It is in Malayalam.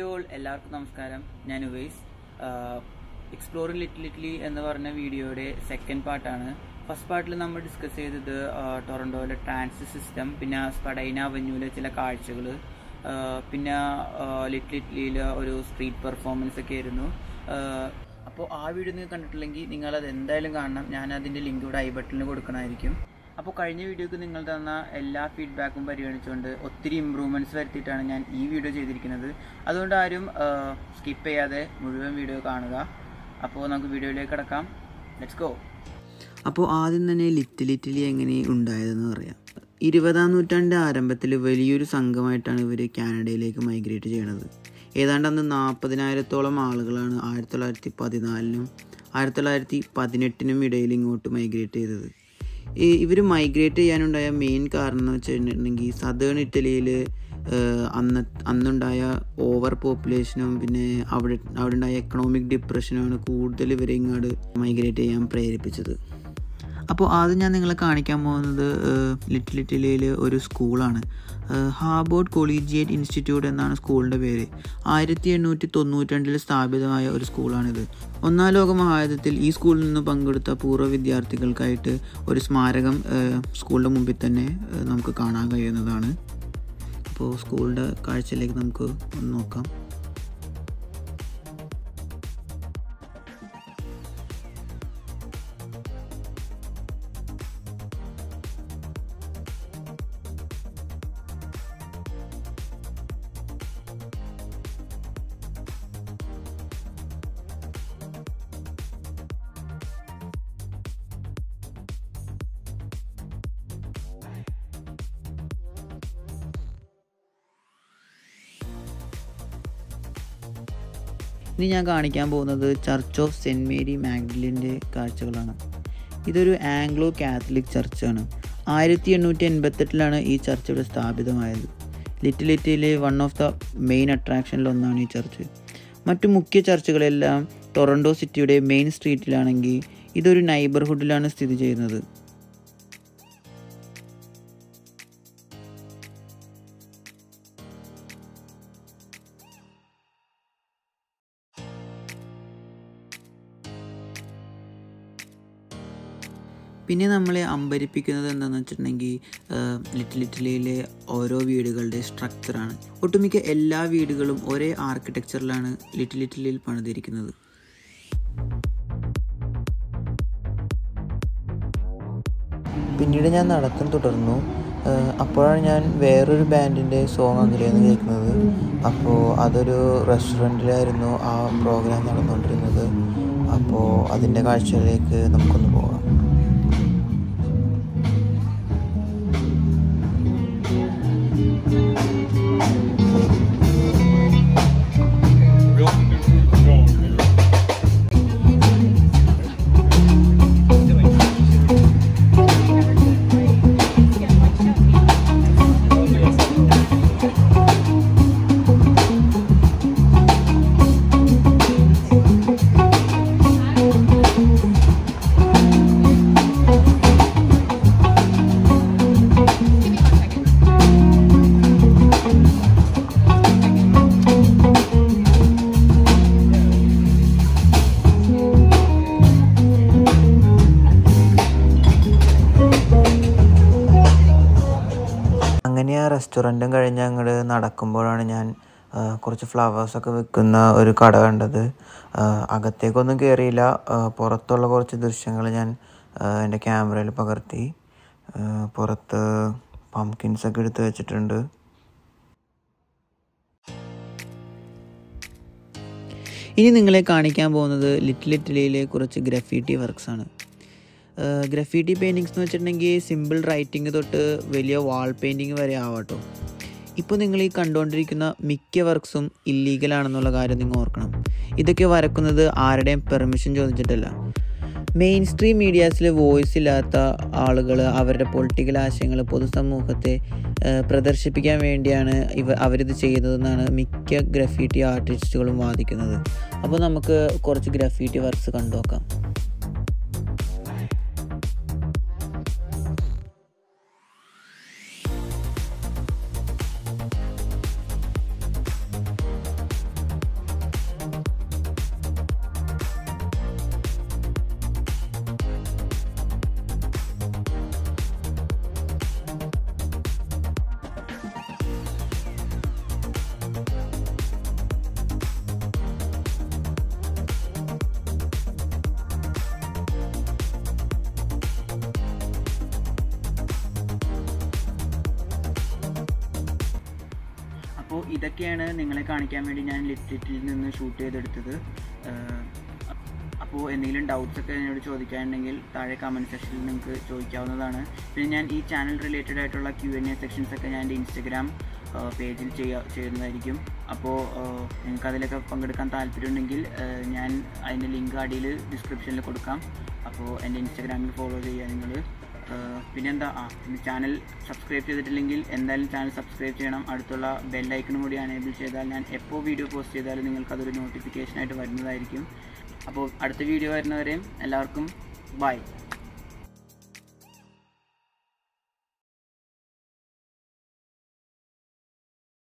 ഹായ് ഓൾ എല്ലാവർക്കും നമസ്കാരം ഞാൻ ഉവൈസ് എക്സ്പ്ലോർ ലിറ്റിൽ ഇറ്റ്ലി എന്ന് പറഞ്ഞ വീഡിയോയുടെ സെക്കൻഡ് പാർട്ടാണ് ഫസ്റ്റ് പാർട്ടിൽ നമ്മൾ ഡിസ്കസ് ചെയ്തത് ആ, ടൊറൻറ്റോയിലെ ട്രാൻസിറ്റ് സിസ്റ്റം പിന്നെ സ്പഡൈന അവന്യൂവിലെ ചില കാഴ്ചകൾ പിന്നെ ലിറ്റിൽ ഇറ്റ്ലിയിലെ ഒരു സ്ട്രീറ്റ് പെർഫോമൻസ് ഒക്കെ ആയിരുന്നു അപ്പോൾ ആ വീഡിയോ നിങ്ങൾ കണ്ടിട്ടില്ലെങ്കിൽ നിങ്ങൾ അത് എന്തായാലും കാണണം ഞാൻ അതിൻ്റെ ലിങ്ക് ഇവിടെ ഐ ബട്ടണിൽ കൊടുക്കണമായിരിക്കും അപ്പോൾ കഴിഞ്ഞ വീഡിയോക്ക് നിങ്ങൾ തന്ന എല്ലാ ഫീഡ്ബാക്കും പരിഗണിച്ചുകൊണ്ട് ഒത്തിരി ഇമ്പ്രൂവ്മെൻറ്റ്സ് വരുത്തിയിട്ടാണ് ഞാൻ ഈ വീഡിയോ ചെയ്തിരിക്കുന്നത് അതുകൊണ്ട് ആരും സ്കിപ്പ് ചെയ്യാതെ മുഴുവൻ വീഡിയോ കാണുക അപ്പോൾ നമുക്ക് വീഡിയോയിലേക്ക് കിടക്കാം ലെറ്റ്സ് ഗോ അപ്പോൾ ആദ്യം തന്നെ ലിറ്റിൽ ഇറ്റലി എങ്ങനെ ഉണ്ടായതെന്ന് പറയാം ഇരുപതാം നൂറ്റാണ്ടിൻ്റെ ആരംഭത്തിൽ വലിയൊരു സംഘമായിട്ടാണ് ഇവർ കാനഡയിലേക്ക് മൈഗ്രേറ്റ് ചെയ്യണത് ഏതാണ്ട് അന്ന് നാൽപ്പതിനായിരത്തോളം ആളുകളാണ് ആയിരത്തി തൊള്ളായിരത്തി പതിനാലിനും ആയിരത്തി തൊള്ളായിരത്തി പതിനെട്ടിനും ഇടയിൽ ഇങ്ങോട്ട് മൈഗ്രേറ്റ് ചെയ്തത് ഈ ഇവർ മൈഗ്രേറ്റ് ചെയ്യാനുണ്ടായ മെയിൻ കാരണം എന്ന് വെച്ചിട്ടുണ്ടെങ്കിൽ സദേൺ ഇറ്റലിയിൽ അന്ന് അന്നുണ്ടായ ഓവർ പോപ്പുലേഷനും പിന്നെ അവിടെ അവിടെ ഉണ്ടായ എക്കണോമിക് ഡിപ്രഷനുമാണ് കൂടുതൽ ഇവരെ ഇങ്ങോട്ട് മൈഗ്രേറ്റ് ചെയ്യാൻ പ്രേരിപ്പിച്ചത് അപ്പോൾ ആദ്യം ഞാൻ നിങ്ങളെ കാണിക്കാൻ പോകുന്നത് ലിറ്റിൽ ഇറ്റലിയിൽ ഒരു സ്കൂളാണ് ഹാബോർഡ് കൊളീജിയേറ്റ് ഇൻസ്റ്റിറ്റ്യൂട്ട് എന്നാണ് സ്കൂളിൻ്റെ പേര് ആയിരത്തി എണ്ണൂറ്റി തൊണ്ണൂറ്റി രണ്ടിൽ സ്ഥാപിതമായ ഒരു സ്കൂളാണിത് ഒന്നാം ലോക മഹായുദ്ധത്തിൽ ഈ സ്കൂളിൽ നിന്ന് പങ്കെടുത്ത പൂർവ്വ വിദ്യാർത്ഥികൾക്കായിട്ട് ഒരു സ്മാരകം ഏഹ്, സ്കൂളിൻ്റെ മുമ്പിൽ തന്നെ ഏഹ്, നമുക്ക് കാണാൻ കഴിയുന്നതാണ് അപ്പോൾ സ്കൂളിൻ്റെ കാഴ്ചയിലേക്ക് നമുക്ക് ഒന്ന് നോക്കാം ഇനി ഞാൻ കാണിക്കാൻ പോകുന്നത് ചർച്ച് ഓഫ് സെൻറ്റ് മേരി മാഗ്ഡലിൻ്റെ കാഴ്ചകളാണ് ഇതൊരു ആംഗ്ലോ കാത്തലിക് ചർച്ചാണ് ആയിരത്തി എണ്ണൂറ്റി എൺപത്തെട്ടിലാണ് ഈ ചർച്ച് ഇവിടെ സ്ഥാപിതമായത് ലിറ്റിൽ ഇറ്റലിയിലെ വൺ ഓഫ് ദ മെയിൻ അട്രാക്ഷനിലൊന്നാണ് ഈ ചർച്ച് മറ്റു മുഖ്യ ചർച്ചുകളെല്ലാം ടൊറൻറ്റോ സിറ്റിയുടെ മെയിൻ സ്ട്രീറ്റിലാണെങ്കിൽ ഇതൊരു നൈബർഹുഡിലാണ് സ്ഥിതി ചെയ്യുന്നത് പിന്നെ നമ്മളെ അമ്പരിപ്പിക്കുന്നത് എന്താണെന്ന് വെച്ചിട്ടുണ്ടെങ്കിൽ ലിറ്റിൽ ഇറ്റലിയിലെ ഓരോ വീടുകളുടെ സ്ട്രക്ചറാണ് ഒട്ടുമിക്ക എല്ലാ വീടുകളും ഒരേ ആർക്കിടെക്ചറിലാണ് ലിറ്റിൽ ഇറ്റലിയിൽ പണിതിരിക്കുന്നത് പിന്നീട് ഞാൻ നടത്തം തുടർന്നു ഏഹ് അപ്പോഴാണ് ഞാൻ വേറൊരു ബാൻഡിൻ്റെ സോങ് അകലെയെന്ന് കേൾക്കുന്നത് അപ്പോൾ അതൊരു റെസ്റ്റോറൻറ്റിലായിരുന്നു ആ പ്രോഗ്രാം നടന്നുകൊണ്ടിരുന്നത് അപ്പോൾ അതിൻ്റെ കാഴ്ചകളിലേക്ക് നമുക്കൊന്ന് പോകാം അങ്ങനെ ആ റെസ്റ്റോറൻറ്റും കഴിഞ്ഞ് അങ്ങോട്ട് നടക്കുമ്പോഴാണ് ഞാൻ ആ, കുറച്ച് ഫ്ലവേഴ്സൊക്കെ വിൽക്കുന്ന ഒരു കട കണ്ടത് ആ, അകത്തേക്കൊന്നും കയറിയില്ല ആ, പുറത്തുള്ള കുറച്ച് ദൃശ്യങ്ങൾ ഞാൻ ആ, എൻ്റെ ക്യാമറയിൽ പകർത്തി ആ, പുറത്ത് പംകിൻസ് ഒക്കെ എടുത്ത് വെച്ചിട്ടുണ്ട് ഇനി നിങ്ങളെ കാണിക്കാൻ പോകുന്നത് ലിറ്റിൽ ഇറ്റലിയിലെ കുറച്ച് ഗ്രഫീറ്റി വർക്ക്സ് ആണ് ഗ്രഫീറ്റി പെയിൻറ്റിങ്സ് എന്ന് വെച്ചിട്ടുണ്ടെങ്കിൽ സിമ്പിൾ റൈറ്റിംഗ് തൊട്ട് വലിയ വാൾ പെയിൻറ്റിങ് വരെ ആവാട്ടോ ഇപ്പോൾ നിങ്ങൾ ഈ കണ്ടുകൊണ്ടിരിക്കുന്ന മിക്ക വർക്ക്സും ഇല്ലീഗലാണെന്നുള്ള കാര്യം നിങ്ങൾ ഓർക്കണം ഇതൊക്കെ വരക്കുന്നത് ആരുടെയും പെർമിഷൻ ചോദിച്ചിട്ടല്ല മെയിൻ സ്ട്രീം മീഡിയാസിൽ വോയിസ് ഇല്ലാത്ത ആളുകൾ അവരുടെ പൊളിറ്റിക്കൽ ആശയങ്ങൾ പൊതുസമൂഹത്തെ ഏഹ്, പ്രദർശിപ്പിക്കാൻ വേണ്ടിയാണ് ഇവ അവരിത് ചെയ്യുന്നതെന്നാണ് മിക്ക ഗ്രഫീറ്റി ആർട്ടിസ്റ്റുകളും വാദിക്കുന്നത് അപ്പോൾ നമുക്ക് കുറച്ച് ഗ്രഫീറ്റി വർക്ക്സ് കണ്ടു നോക്കാം അപ്പോൾ ഇതൊക്കെയാണ് നിങ്ങളെ കാണിക്കാൻ വേണ്ടി ഞാൻ ലിറ്റിൽ നിന്ന് ഷൂട്ട് ചെയ്തെടുത്തത് അപ്പോൾ എന്തെങ്കിലും ഡൗട്ട്സ് ഒക്കെ എന്നോട് ചോദിക്കാനുണ്ടെങ്കിൽ താഴെ കമൻറ്റ് സെക്ഷനിൽ നിങ്ങൾക്ക് ചോദിക്കാവുന്നതാണ് പിന്നെ ഞാൻ ഈ ചാനൽ റിലേറ്റഡ് ആയിട്ടുള്ള ക്യു എൻ എ സെക്ഷൻസ് ഒക്കെ ഞാൻ എൻ്റെ ഇൻസ്റ്റഗ്രാം പേജിൽ ചെയ്യാ ചെയ്യുന്നതായിരിക്കും അപ്പോൾ നിങ്ങൾക്ക് അതിലൊക്കെ പങ്കെടുക്കാൻ താല്പര്യമുണ്ടെങ്കിൽ ഏഹ്, ഞാൻ അതിൻ്റെ ലിങ്ക് അടിയിൽ ഡിസ്ക്രിപ്ഷനിൽ കൊടുക്കാം അപ്പോൾ എൻ്റെ ഇൻസ്റ്റഗ്രാമിൽ ഫോളോ ചെയ്യുക നിങ്ങൾ പിന്നെന്താ ആ പിന്നെ ചാനൽ സബ്സ്ക്രൈബ് ചെയ്തിട്ടില്ലെങ്കിൽ എന്തായാലും ചാനൽ സബ്സ്ക്രൈബ് ചെയ്യണം അടുത്തുള്ള ബെല്ലൈക്കണും കൂടി അനേബിൾ ചെയ്താൽ ഞാൻ എപ്പോൾ വീഡിയോ പോസ്റ്റ് ചെയ്താലും നിങ്ങൾക്ക് അതൊരു നോട്ടിഫിക്കേഷനായിട്ട് വരുന്നതായിരിക്കും അപ്പോൾ അടുത്ത വീഡിയോ വരുന്നവരെയും എല്ലാവർക്കും ബൈ